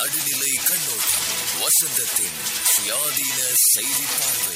நடுநிலை கண்ணோட்டம் வசந்தத்தின் சுயாதீன செய்தி பார்வை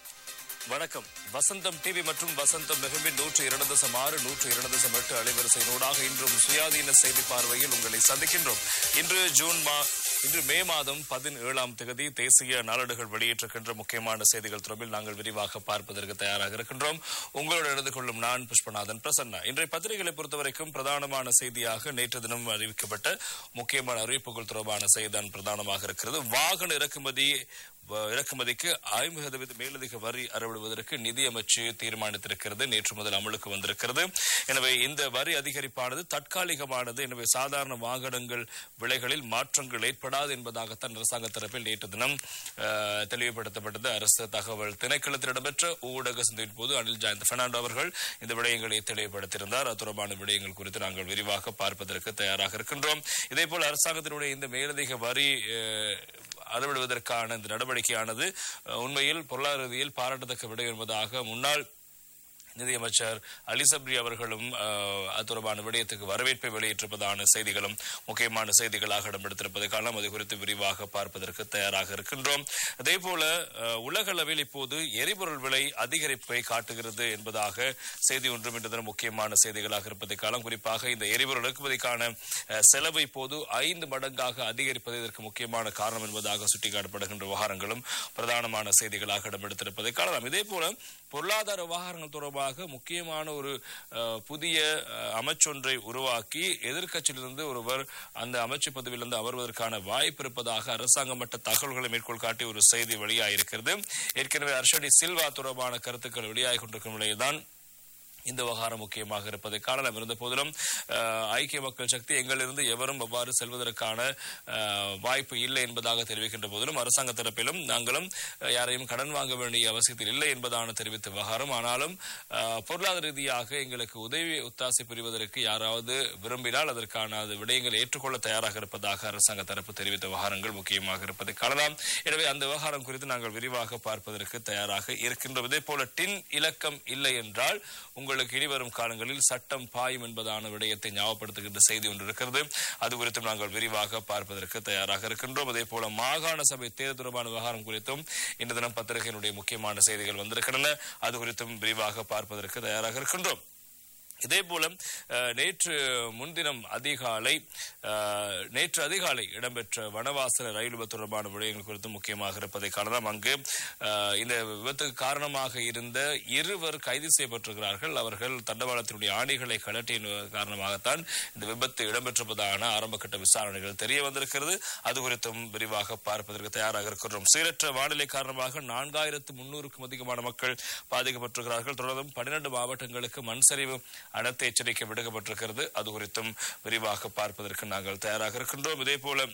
வணக்கம் வசந்தம் டிவி மற்றும் வசந்தம் மிகம்பின் நூற்று இரண்டு தசம் ஆறு நூற்று இரண்டு தசம் எட்டு அலைவரிசையினூடாக இன்றும் சுயாதீன செய்தி பார்வையில் உங்களை சந்திக்கின்றோம் இன்று ஜூன் மா இன்று மே மாதம் பதினேழாம் தேதி தேசிய நாளேடுகள் வெளியிட்டிருக்கின்ற முக்கியமான செய்திகள் தொடர்பில் நாங்கள் விரிவாக பார்ப்பதற்கு தயாராக இருக்கின்றோம் உங்களோடு எழுந்து கொள்ளும் நான் புஷ்பநாதன் பிரசன்னா இன்றைய பத்திரிகைகளை பொறுத்தவரைக்கும் பிரதானமான செய்தியாக நேற்று தினம் அறிவிக்கப்பட்ட முக்கியமான அறிவிப்புகள் தொடர்பான செய்திதான் பிரதானமாக இருக்கிறது வாகன இறக்குமதி வ- இறக்குமதிக்கு ஐம்பது சதவீத மேலதிக வரி அறவிடுவதற்கு நிதி அமைச்சு தீர்மானித்திருக்கிறது நேற்று முதல் அமலுக்கு வந்திருக்கிறது எனவே இந்த வரி அதிகரிப்பானது தற்காலிகமானது எனவே சாதாரண வாகனங்கள் விலைகளில் மாற்றங்கள் ஏற்படாது என்பதாகத்தான் அரசாங்க தரப்பில் நேற்று தினம் அஹ், தெளிவுபடுத்தப்பட்டது அரசு தகவல் திணைக்களத்தில் இடம்பெற்ற ஊடக சந்திப்பின் போது அனில் ஜாயந்த் பெர்னாண்டோ அவர்கள் இந்த விடயங்களை தெளிவுபடுத்தியிருந்தார் அது தொடர்பான விடயங்கள் குறித்து நாங்கள் விரிவாக பார்ப்பதற்கு தயாராக இருக்கின்றோம் இதேபோல் அரசாங்கத்தினுடைய இந்த மேலதிக வரி அஹ், அறவிடுவதற்கான இந்த நடவடிக்கையானது அஹ், உண்மையில் பொருளாதார ரீதியில் பாராட்டத்தக்க விடயம் என்பதாக முன்னாள் நிதியமைச்சர் அலி சப்ரி அவர்களும் அஹ், அது தொடர்பான விடயத்துக்கு வரவேற்பை வெளியிட்டிருப்பதான செய்திகளும் முக்கியமான செய்திகளாக இடம்பெடுத்திருப்பதை காணலாம் அது குறித்து விரிவாக பார்ப்பதற்கு தயாராக இருக்கின்றோம் அதே போல அஹ், உலக அளவில் இப்போது எரிபொருள் விலை அதிகரிப்பை காட்டுகிறது என்பதாக செய்தி ஒன்றும் இன்று தினம் முக்கியமான செய்திகளாக இருப்பதை காலம் குறிப்பாக இந்த எரிபொருள் இறக்குமதிக்கான அஹ், செலவு இப்போது ஐந்து மடங்காக அதிகரிப்பது இதற்கு முக்கியமான காரணம் என்பதாக சுட்டிக்காட்டப்படுகின்ற விவகாரங்களும் பிரதானமான செய்திகளாக இடம்பெடுத்திருப்பதை காணலாம் இதே போல பொருளாதார விவகாரங்கள் தொடர்பாக முக்கியமான ஒரு அஹ், புதிய அஹ், அமைச்சொன்றை உருவாக்கி எதிர்க்கட்சியிலிருந்து ஒருவர் அந்த அமைச்சு பதவியிலிருந்து அமர்வதற்கான வாய்ப்பு இருப்பதாக அரசாங்க மட்ட தகவல்களை மேற்கோள் காட்டி ஒரு செய்தி வெளியாகியிருக்கிறது ஏற்கனவே அர்ஷடி சில்வா தொடர்பான கருத்துக்கள் வெளியாகி கொண்டிருக்கும் நிலையில்தான் இந்த விவகாரம் முக்கியமாக இருப்பதை காணலாம் இருந்த போதிலும் அஹ், ஐக்கிய மக்கள் சக்தி எங்களிலிருந்து எவரும் அவ்வாறு செல்வதற்கான அஹ், வாய்ப்பு இல்லை என்பதாக தெரிவிக்கின்ற போதிலும் அரசாங்க தரப்பிலும் நாங்களும் அஹ், யாரையும் கடன் வாங்க வேண்டிய அவசியத்தில் இல்லை என்பதான தெரிவித்த விவகாரம் ஆனாலும் அஹ், பொருளாதார ரீதியாக எங்களுக்கு உதவி ஒத்தாசை புரிவதற்கு யாராவது விரும்பினால் அதற்கான அது விடயங்களை ஏற்றுக்கொள்ள தயாராக இருப்பதாக அரசாங்க தரப்பு தெரிவித்த விவகாரங்கள் முக்கியமாக இருப்பதை காணலாம் எனவே அந்த விவகாரம் குறித்து நாங்கள் விரிவாக பார்ப்பதற்கு தயாராக இருக்கின்றோம் இதே போல டின் இலக்கம் இல்லை என்றால் உங்களுக்கு இனிவரும் காலங்களில் சட்டம் பாயும் என்பதான விடயத்தை ஞாபகப்படுத்துகின்ற செய்தி ஒன்று இருக்கிறது அது குறித்தும் நாங்கள் விரிவாக பார்ப்பதற்கு தயாராக இருக்கின்றோம் அதே போல மாகாண சபை தேர்தல் தொடர்பான விவகாரம் குறித்தும் இன்று தினம் பத்திரிகையினுடைய முக்கியமான செய்திகள் வந்திருக்கின்றன அது குறித்தும் விரிவாக பார்ப்பதற்கு தயாராக இருக்கின்றோம் இதே போல அஹ், நேற்று முன்தினம் அதிகாலை அஹ், நேற்று அதிகாலை இடம்பெற்ற வனவாசல ரயில் விபத்து தொடர்பான விடயங்கள் குறித்து முக்கியமாக இருப்பதை காணலாம் அங்கு அஹ், இந்த விபத்துக்கு காரணமாக இருந்த இருவர் கைது செய்யப்பட்டிருக்கிறார்கள் அவர்கள் தண்டவாளத்தினுடைய ஆணைகளை கலட்டிய காரணமாகத்தான் இந்த விபத்து இடம்பெற்றிருப்பதான ஆரம்பகட்ட விசாரணைகள் தெரிய வந்திருக்கிறது அது குறித்தும் விரிவாக பார்ப்பதற்கு தயாராக இருக்கிறோம் சீரற்ற வானிலை காரணமாக நான்காயிரத்து முன்னூறுக்கும் அதிகமான மக்கள் பாதிக்கப்பட்டிருக்கிறார்கள் தொடர்ந்தும் பன்னிரண்டு மாவட்டங்களுக்கு மண் சரிவு அனர்த்த எச்சரிக்கை விடுக்கப்பட்டிருக்கிறது அது குறித்தும் விரிவாக பார்ப்பதற்கு நாங்கள் தயாராக இருக்கின்றோம் இதே போல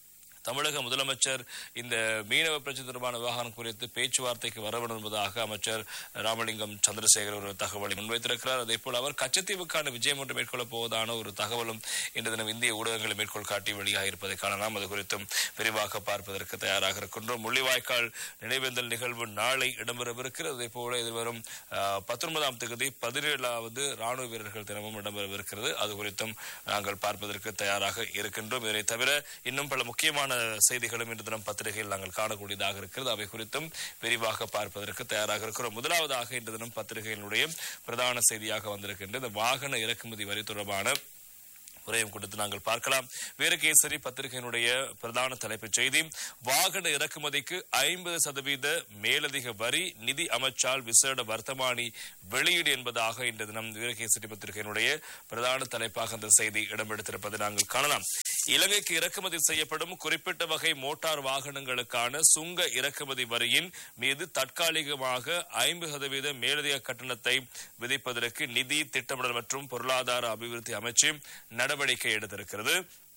தமிழக முதலமைச்சர் இந்த மீனவ பிரச்சனை தொடர்பான விவகாரம் குறித்து பேச்சுவார்த்தைக்கு வர வேண்டும் என்பதாக அமைச்சர் ராமலிங்கம் சந்திரசேகர் ஒரு தகவலை முன்வைத்திருக்கிறார் அதே போல் அவர் கச்சத்தீவுக்கான விஜயம் ஒன்று மேற்கொள்ளப் போவதான ஒரு தகவலும் இன்று தினம் இந்திய ஊடகங்களை மேற்கோள் காட்டி வெளியாக இருப்பதை காணலாம் அது குறித்தும் விரிவாக பார்ப்பதற்கு தயாராக இருக்கின்றோம் முள்ளிவாய்க்கால் நினைவேந்தல் நிகழ்வு நாளை இடம்பெறவிருக்கிறது அதே போல எதிர்வரும் அஹ், பத்தொன்பதாம் தேதி பதினேழாவது ராணுவ வீரர்கள் தினமும் இடம்பெறவிருக்கிறது அது குறித்தும் நாங்கள் பார்ப்பதற்கு தயாராக இருக்கின்றோம் இதனை தவிர இன்னும் பல முக்கியமான செய்திகளும் இன்று தினம் பத்திரிகையில் நாங்கள் காணக்கூடியதாக இருக்கிறது அவை குறித்தும் விரிவாக பார்ப்பதற்கு தயாராக இருக்கிறோம் முதலாவதாக இன்று தினம் பத்திரிகையினுடைய பிரதான செய்தியாக வந்திருக்கின்ற இந்த வாகன இறக்குமதி வரி தொடர்பான உரையும் கொடுத்து நாங்கள் பார்க்கலாம் வீரகேசரி பத்திரிகையினுடைய பிரதான தலைப்புச் செய்தி வாகன இறக்குமதிக்கு ஐம்பது சதவீத மேலதிக வரி நிதி அமைச்சால் விசேட வர்த்தமானி வெளியீடு என்பதாக இன்று தினம் வீரகேசரி பத்திரிகையினுடைய பிரதான தலைப்பாக அந்த செய்தி இடம்பெடுத்திருப்பதை நாங்கள் காணலாம் இலங்கைக்கு இறக்குமதி செய்யப்படும் குறிப்பிட்ட வகை மோட்டார் வாகனங்களுக்கான சுங்க இறக்குமதி வரியின் மீது தற்காலிகமாக ஐம்பது சதவீத மேலதிக கட்டணத்தை விதிப்பதற்கு நிதி திட்டமிடல் மற்றும் பொருளாதார அபிவிருத்தி அமைச்சு நடவடிக்கை எடுத்திருக்கிறது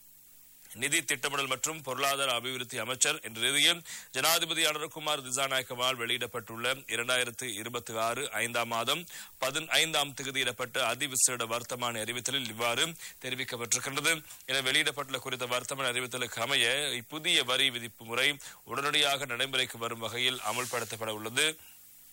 நிதி திட்டமிடல் மற்றும் பொருளாதார அபிவிருத்தி அமைச்சர் என்ற ரீதியில் ஜனாதிபதி அனுர்குமார் திசாநாயக்கமால் வெளியிடப்பட்டுள்ள இரண்டாயிரத்து இருபத்தி ஆறு ஐந்தாம் மாதம் பதினைந்தாம் தேதியிடப்பட்ட அதிவிசேட வர்த்தமானி அறிவித்தலில் இவ்வாறு தெரிவிக்கப்பட்டிருக்கின்றது என வெளியிடப்பட்டுள்ள குறித்த வர்த்தமானி அறிவித்தலுக்கு அமைய இப்புதிய வரி விதிப்பு முறை உடனடியாக நடைமுறைக்கு வரும் வகையில் அமல்படுத்தப்பட உள்ளது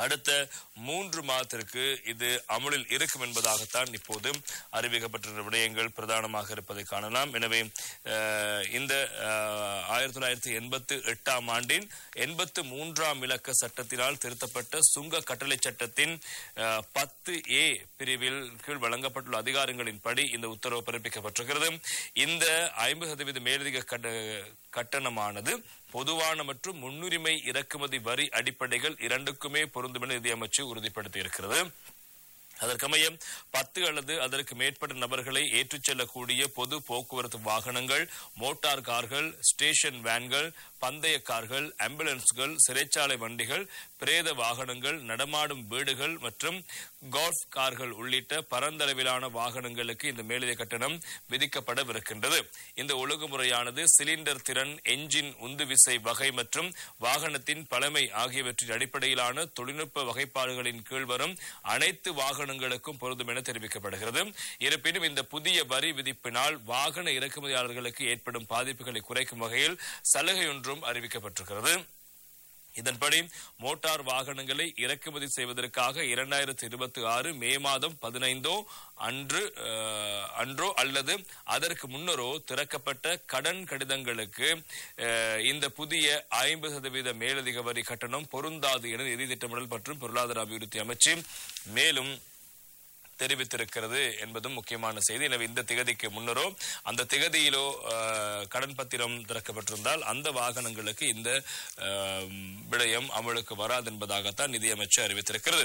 அடுத்த மூன்று மாதத்திற்கு இது அமலில் இருக்கும் என்பதாகத்தான் இப்போது அறிவிக்கப்பட்டிருந்த விடயங்கள் பிரதானமாக இருப்பதை காணலாம் எனவே அஹ், இந்த அஹ், ஆயிரத்தி தொள்ளாயிரத்தி எண்பத்தி எட்டாம் ஆண்டின் எண்பத்து மூன்றாம் இலக்க சட்டத்தினால் திருத்தப்பட்ட சுங்க கட்டளை சட்டத்தின் அஹ், பத்து ஏ பிரிவில் கீழ் வழங்கப்பட்டுள்ள அதிகாரங்களின்படி இந்த உத்தரவு பிறப்பிக்கப்பட்டிருக்கிறது இந்த ஐம்பது சதவீத மேலதிக கட்ட- கட்டணமானது பொதுவான மற்றும் முன்னுரிமை இறக்குமதி வரி அடிப்படைகள் இரண்டுக்குமே பொருந்தும் என நிதியமைச்சு உறுதிப்படுத்தி இருக்கிறது அதற்கமைய பத்து அல்லது அதற்கு மேற்பட்ட நபர்களை ஏற்றிச் செல்லக்கூடிய பொது போக்குவரத்து வாகனங்கள் மோட்டார் கார்கள் ஸ்டேஷன் வேன்கள் பந்தய கார்கள் ஆம்புலன்ஸ்கள் சிறைச்சாலை வண்டிகள் பிரேத வாகனங்கள் நடமாடும் வீடுகள் மற்றும் கோல்ஃப் கார்கள் உள்ளிட்ட பரந்தளவிலான வாகனங்களுக்கு இந்த மேலதிக கட்டணம் விதிக்கப்படவிருக்கின்றது இந்த ஒழுங்குமுறையானது சிலிண்டர் திறன் என்ஜின் உந்துவிசை வகை மற்றும் வாகனத்தின் பழமை ஆகியவற்றின் அடிப்படையிலான தொழில்நுட்ப வகைப்பாடுகளின் கீழ் வரும் அனைத்து வாகனங்களுக்கும் பொருந்தும் என தெரிவிக்கப்படுகிறது இருப்பினும் இந்த புதிய வரி விதிப்பினால் வாகன இறக்குமதியாளர்களுக்கு ஏற்படும் பாதிப்புகளை குறைக்கும் வகையில் சலுகை ஒன்றும் அறிவிக்கப்பட்டிருக்கிறது இதன்படி மோட்டார் வாகனங்களை இறக்குமதி செய்வதற்காக இரண்டாயிரத்தி இருபத்தி ஆறு மே மாதம் பதினைந்தோ அன்று அஹ், அன்றோ அல்லது அதற்கு முன்னரோ திறக்கப்பட்ட கடன் கடிதங்களுக்கு அஹ், இந்த புதிய ஐம்பது சதவீத மேலதிக வரி கட்டணம் பொருந்தாது என நிதி திட்டமிடல் மற்றும் பொருளாதார அபிவிருத்தி அமைச்சு மேலும் தெரிவித்திருக்கிறது என்பதும் முக்கியமான செய்தி எனவே இந்த திகதிக்கு முன்னரோ அந்த திகதியிலோ அஹ், கடன் பத்திரம் திறக்கப்பட்டிருந்தால் அந்த வாகனங்களுக்கு இந்த அஹ், விடயம் அமலுக்கு வராது என்பதாகத்தான் நிதியமைச்சு அறிவித்திருக்கிறது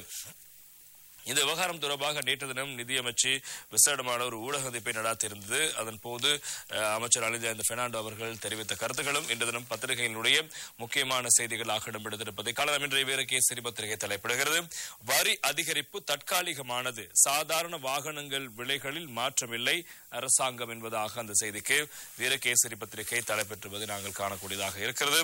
இந்த விவகாரம் தொடர்பாக நேற்று தினம் நிதியமைச்சு விசேடமான ஒரு ஊடக சந்திப்பை நடாத்தியிருந்தது அதன் போது அஹ், அமைச்சர் அலிஜாந்த பெர்னாண்டோ அவர்கள் தெரிவித்த கருத்துக்களும் இன்று தினம் பத்திரிகையினுடைய முக்கியமான செய்திகளாக இடம்பெடுத்திருப்பதை காணலாம் என்ற வீரகேசரி பத்திரிகை தலைப்பிடுகிறது வரி அதிகரிப்பு தற்காலிகமானது சாதாரண வாகனங்கள் விலைகளில் மாற்றமில்லை அரசாங்கம் என்பதாக அந்த செய்திக்கு வீரகேசரி பத்திரிகை தலைப்பெற்றுவதை நாங்கள் காணக்கூடியதாக இருக்கிறது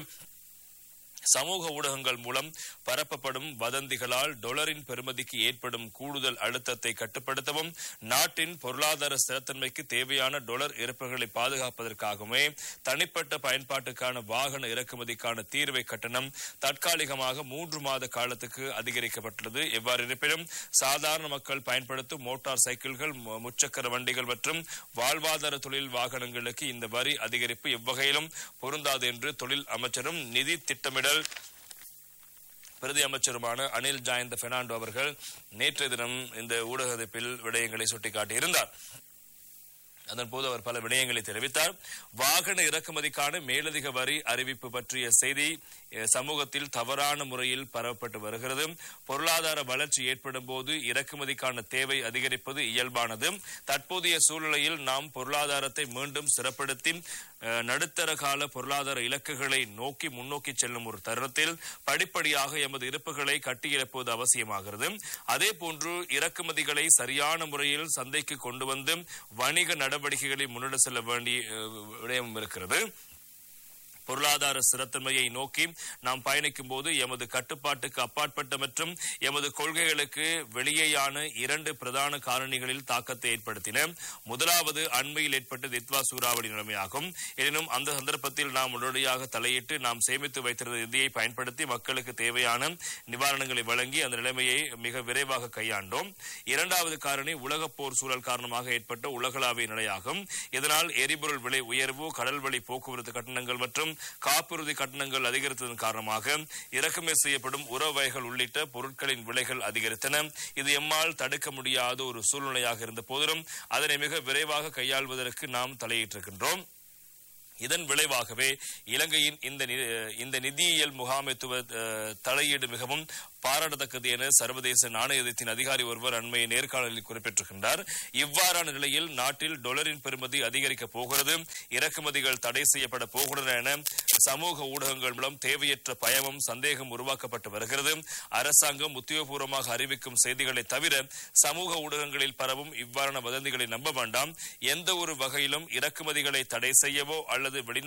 சமூக ஊடகங்கள் மூலம் பரப்பப்படும் வதந்திகளால் டொலரின் பெறுமதிக்கு ஏற்படும் கூடுதல் அழுத்தத்தை கட்டுப்படுத்தவும் நாட்டின் பொருளாதார ஸ்திரத்தன்மைக்கு தேவையான டொலர் இருப்புகளை பாதுகாப்பதற்காகவே தனிப்பட்ட பயன்பாட்டுக்கான வாகன இறக்குமதிக்கான தீர்வை கட்டணம் தற்காலிகமாக மூன்று மாத காலத்துக்கு அதிகரிக்கப்பட்டுள்ளது எவ்வாறு இருப்பினும் சாதாரண மக்கள் பயன்படுத்தும் மோட்டார் சைக்கிள்கள் மு- முச்சக்கர வண்டிகள் மற்றும் வாழ்வாதார தொழில் வாகனங்களுக்கு இந்த வரி அதிகரிப்பு எவ்வகையிலும் பொருந்தாது என்று தொழில் அமைச்சரும் நிதி திட்டமிடல் பிரதி அமைச்சருமான அனில் ஜாயந்த பெர்னாண்டோ அவர்கள் நேற்றைய தினம் இந்த ஊடக சந்திப்பில் விடயங்களை சுட்டிக்காட்டியிருந்தார் அதன் போது அவர் பல விடயங்களை தெரிவித்தார் வாகன இறக்குமதிக்கான மேலதிக வரி அறிவிப்பு பற்றிய செய்தி அஹ், சமூகத்தில் தவறான முறையில் பரவப்பட்டு வருகிறது பொருளாதார வளர்ச்சி ஏற்படும் போது இறக்குமதிக்கான தேவை அதிகரிப்பது இயல்பானது தற்போதைய சூழ்நிலையில் நாம் பொருளாதாரத்தை மீண்டும் சிறப்படுத்தி அஹ், நடுத்தர கால பொருளாதார இலக்குகளை நோக்கி முன்னோக்கி செல்லும் ஒரு தருணத்தில் படிப்படியாக எமது இருப்புகளை கட்டியெழுப்புவது அவசியமாகிறது அதே போன்று இறக்குமதிகளை சரியான முறையில் சந்தைக்கு கொண்டு வந்து வணிக நடவடிக்கைகளை முன்னெடு செல்ல வேண்டிய அஹ், விடயம் இருக்கிறது பொருளாதார ஸ்திரத்தன்மையை நோக்கி நாம் பயணிக்கும் போது எமது கட்டுப்பாட்டுக்கு அப்பாற்பட்ட மற்றும் எமது கொள்கைகளுக்கு வெளியேயான இரண்டு பிரதான காரணிகளில் தாக்கத்தை ஏற்படுத்தின முதலாவது அண்மையில் ஏற்பட்ட தித்வா சூறாவளி நிலைமையாகும் எனினும் அந்த சந்தர்ப்பத்தில் நாம் உடனடியாக தலையிட்டு நாம் சேமித்து வைத்திருந்த நிதியை பயன்படுத்தி மக்களுக்கு தேவையான நிவாரணங்களை வழங்கி அந்த நிலைமையை மிக விரைவாக கையாண்டோம் இரண்டாவது காரணி உலகப் போர் சூழல் காரணமாக ஏற்பட்ட உலகளாவிய நிலையாகும் இதனால் எரிபொருள் விலை உயர்வு கடல்வழி போக்குவரத்து கட்டணங்கள் மற்றும் காப்புறுதி கட்டணங்கள் அதிகரித்ததன் காரணமாக இறக்குமதி செய்யப்படும் உரவு வகைகள் உள்ளிட்ட பொருட்களின் விலைகள் அதிகரித்தன இது எம்மால் தடுக்க முடியாத ஒரு சூழ்நிலையாக இருந்த போதிலும் அதனை மிக விரைவாக கையாள்வதற்கு நாம் தலையிட்டிருக்கின்றோம் இதன் விளைவாகவே இலங்கையின் இந்த நி- இந்த நிதியியல் முகாமைத்துவ அஹ், தலையீடு மிகவும் பாராட்டத்தக்கது என சர்வதேச நாணயத்தின் அதிகாரி ஒருவர் அண்மைய நேர்காணலில் குறிப்பிட்டிருக்கின்றார் இவ்வாறான நிலையில் நாட்டில் டொலரின் பெறுமதி அதிகரிக்கப் போகிறது இறக்குமதிகள் தடை செய்யப்பட போகின்றன என சமூக ஊடகங்கள் மூலம் தேவையற்ற பயமும் சந்தேகம் உருவாக்கப்பட்டு வருகிறது அரசாங்கம் உத்தியோகபூர்வமாக அறிவிக்கும் செய்திகளை தவிர சமூக ஊடகங்களில் பரவும் இவ்வாறான வதந்திகளை நம்ப வேண்டாம் எந்த ஒரு வகையிலும் இறக்குமதிகளை தடை செய்யவோ அல்லது வெளிநாட்டு